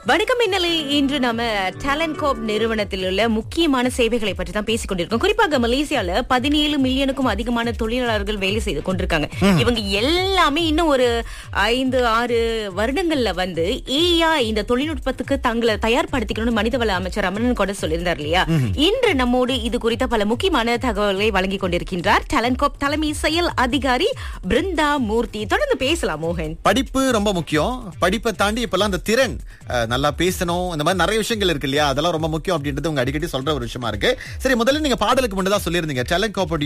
வணக்கம் மின்னலில் இன்று நாம டேலண்ட் கோப் நிறுவனத்தில் உள்ள முக்கியமான சேவைகளை பற்றி தான் பேசிக் கொண்டிருக்கோம் குறிப்பாக மலேசியால பதினேழு மில்லியனுக்கும் அதிகமான தொழிலாளர்கள் வேலை செய்து கொண்டிருக்காங்க இவங்க எல்லாமே இன்னும் ஒரு ஐந்து ஆறு வருடங்கள்ல வந்து ஏஐ இந்த தொழில்நுட்பத்துக்கு தங்களை தயார்படுத்திக்கணும்னு மனிதவள அமைச்சர் அமரன் கூட சொல்லியிருந்தார் இல்லையா இன்று நம்மோடு இது குறித்த பல முக்கியமான தகவல்களை வழங்கிக் கொண்டிருக்கின்றார் டேலண்ட் கோப் தலைமை செயல் அதிகாரி பிருந்தா மூர்த்தி தொடர்ந்து பேசலாம் மோகன் படிப்பு ரொம்ப முக்கியம் படிப்பை தாண்டி இப்பெல்லாம் அந்த திறன் அஹ், நல்லா பேசணும் இந்த மாதிரி நிறைய விஷயங்கள் இருக்கு இல்லையா அதெல்லாம் ரொம்ப முக்கியம் அப்படின்றது உங்க அடிக்கடி சொல்ற ஒரு விஷயமா இருக்கு சரி முதல்ல நீங்க பாடலுக்கு முன்னதான் சொல்லியிருந்தீங்க டேலண்ட் கோப்